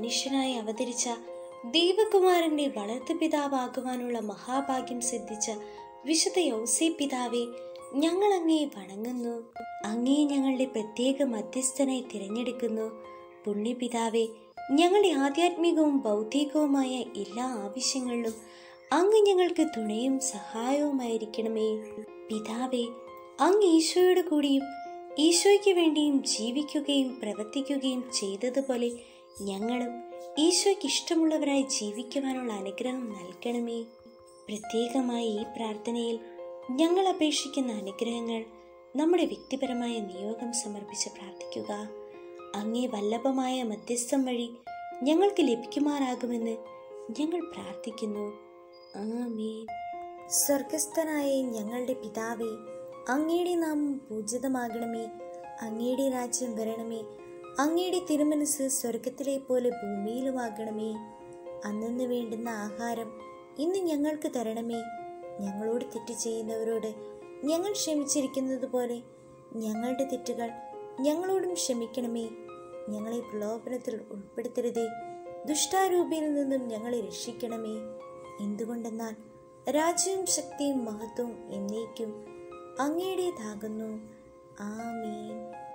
മനുഷ്യനായി അവതരിച്ച ദൈവകുമാരന്റെ വളർത്തു പിതാവാകുവാനുള്ള മഹാഭാഗ്യം സിദ്ധിച്ച വിശുദ്ധ യൗസേ പിതാവെ ഞങ്ങൾ അങ്ങേ വണങ്ങുന്നു അങ്ങേ ഞങ്ങളുടെ പ്രത്യേക മധ്യസ്ഥനായി തിരഞ്ഞെടുക്കുന്നു പുണ്യപിതാവെ ഞങ്ങളുടെ ആധ്യാത്മികവും ഭൗതികവുമായ എല്ലാ ആവശ്യങ്ങളിലും അങ്ങ് ഞങ്ങൾക്ക് തുണയും സഹായവുമായിരിക്കണമേ പിതാവെ അങ്ങ് ഈശോയോട് കൂടിയും ഈശോയ്ക്ക് വേണ്ടിയും ജീവിക്കുകയും പ്രവർത്തിക്കുകയും ചെയ്തതുപോലെ ഞങ്ങളും ഈശോയ്ക്ക് ഇഷ്ടമുള്ളവരായി ജീവിക്കുവാനുള്ള അനുഗ്രഹം നൽകണമേ പ്രത്യേകമായി ഈ പ്രാർത്ഥനയിൽ ഞങ്ങൾ അപേക്ഷിക്കുന്ന അനുഗ്രഹങ്ങൾ നമ്മുടെ വ്യക്തിപരമായ നിയോഗം സമർപ്പിച്ച് പ്രാർത്ഥിക്കുക അങ്ങേ വല്ലഭമായ മധ്യസ്ഥം വഴി ഞങ്ങൾക്ക് ലഭിക്കുമാറാകുമെന്ന് ഞങ്ങൾ പ്രാർത്ഥിക്കുന്നു ആമേൻ സ്വർഗസ്ഥനായ ഞങ്ങളുടെ പിതാവേ അങ്ങയുടെ നാമം പൂജിതമാകണമേ അങ്ങയുടെ രാജ്യം വരണമേ അങ്ങയുടെ തിരുമനസ് സ്വർഗത്തിലെ പോലെ ഭൂമിയിലുമാകണമേ അന്നു വേണ്ടുന്ന ആഹാരം ഇന്ന് ഞങ്ങൾക്ക് തരണമേ ഞങ്ങളോട് തെറ്റ് ചെയ്യുന്നവരോട് ഞങ്ങൾ ക്ഷമിച്ചിരിക്കുന്നത് പോലെ ഞങ്ങളുടെ തെറ്റുകൾ ഞങ്ങളോടും ക്ഷമിക്കണമേ ഞങ്ങളെ പ്രലോഭനത്തിൽ ഉൾപ്പെടുത്തരുതേ ദുഷ്ടാരൂപിയിൽ നിന്നും ഞങ്ങളെ രക്ഷിക്കണമേ എന്തുകൊണ്ടെന്നാൽ രാജ്യവും ശക്തിയും മഹത്വവും എന്നേക്കും അങ്ങയുടേതാകുന്നു ആമീൻ